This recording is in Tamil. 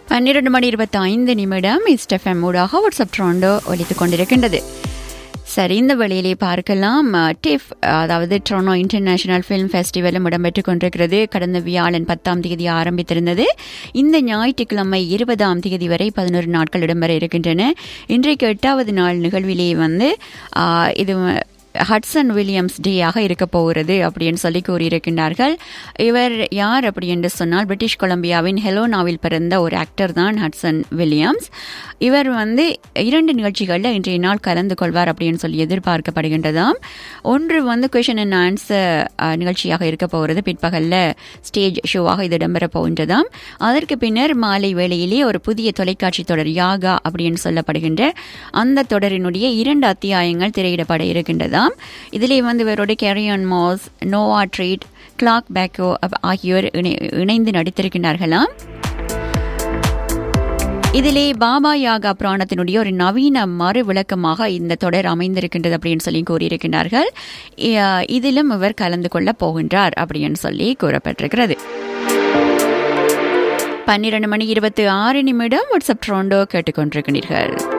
பன்னிரண்டு மணி இருபத்தி ஐந்து நிமிடம் இஸ்டெஃப்எம் ஊடாக வாட்ஸ்அப் ட்ரோண்டோ ஒலித்துக் கொண்டிருக்கின்றது சரி இந்த வேளையிலே பார்க்கலாம் டிஃப் அதாவது ட்ரோனோ இன்டர்நேஷனல் ஃபிலிம் ஃபெஸ்டிவலும் இடம்பெற்றுக் கொண்டிருக்கிறது கடந்த வியாழன் பத்தாம் தேதி ஆரம்பித்திருந்தது இந்த ஞாயிற்றுக்கிழமை இருபதாம் தேதி வரை பதினோரு நாட்கள் இடம்பெற இருக்கின்றன இன்றைக்கு எட்டாவது நாள் நிகழ்விலே வந்து ஆ, இது ஹட்சன் வில்லியம்ஸ் டேயாக இருக்க போகிறது அப்படின்னு சொல்லி கூறியிருக்கின்றார்கள் இவர் யார் அப்படி என்று சொன்னால் பிரிட்டிஷ் கொலம்பியாவின் ஹெலோனாவில் பிறந்த ஒரு ஆக்டர் தான் ஹட்சன் வில்லியம்ஸ் இவர் வந்து இரண்டு நிகழ்ச்சிகளில் இன்றைய நாள் கலந்து கொள்வார் அப்படின்னு சொல்லி எதிர்பார்க்கப்படுகின்றதாம் ஒன்று வந்து கொஷன் அண்ட் ஆன்சர் நிகழ்ச்சியாக இருக்க போகிறது பிற்பகலில் ஸ்டேஜ் ஷோவாக இது இடம்பெற போகின்றதாம் அதற்கு பின்னர் மாலை வேளையிலே ஒரு புதிய தொலைக்காட்சி தொடர் யாகா அப்படின்னு சொல்லப்படுகின்ற அந்த தொடரினுடைய இரண்டு அத்தியாயங்கள் திரையிடப்பட இருக்கின்றதாம் இதிலே வந்து இவரோட கேரியன் மாஸ் நோவா ட்ரீட் கிளாக் பேக்கோ அப்- ஆகியோர் இணை- இணைந்து நடித்திருக்கின்றார்களாம் இதிலே பாபா யாகா புராணத்தினுடைய ஒரு நவீன மறு விளக்கமாக இந்த தொடர் அமைந்திருக்கின்றது அப்படின்னு சொல்லி கூறியிருக்கின்றார்கள் இ- இதிலும் இவர் கலந்து கொள்ள போகின்றார் அப்படின்னு சொல்லி கூறப்பட்டிருக்கிறது பன்னிரண்டு மணி இருபத்தி ஆறு நிமிடம் வாட்ஸ்அப் ட்ரோண்டோ கேட்டுக்கொண்டிருக்கிறீர்கள்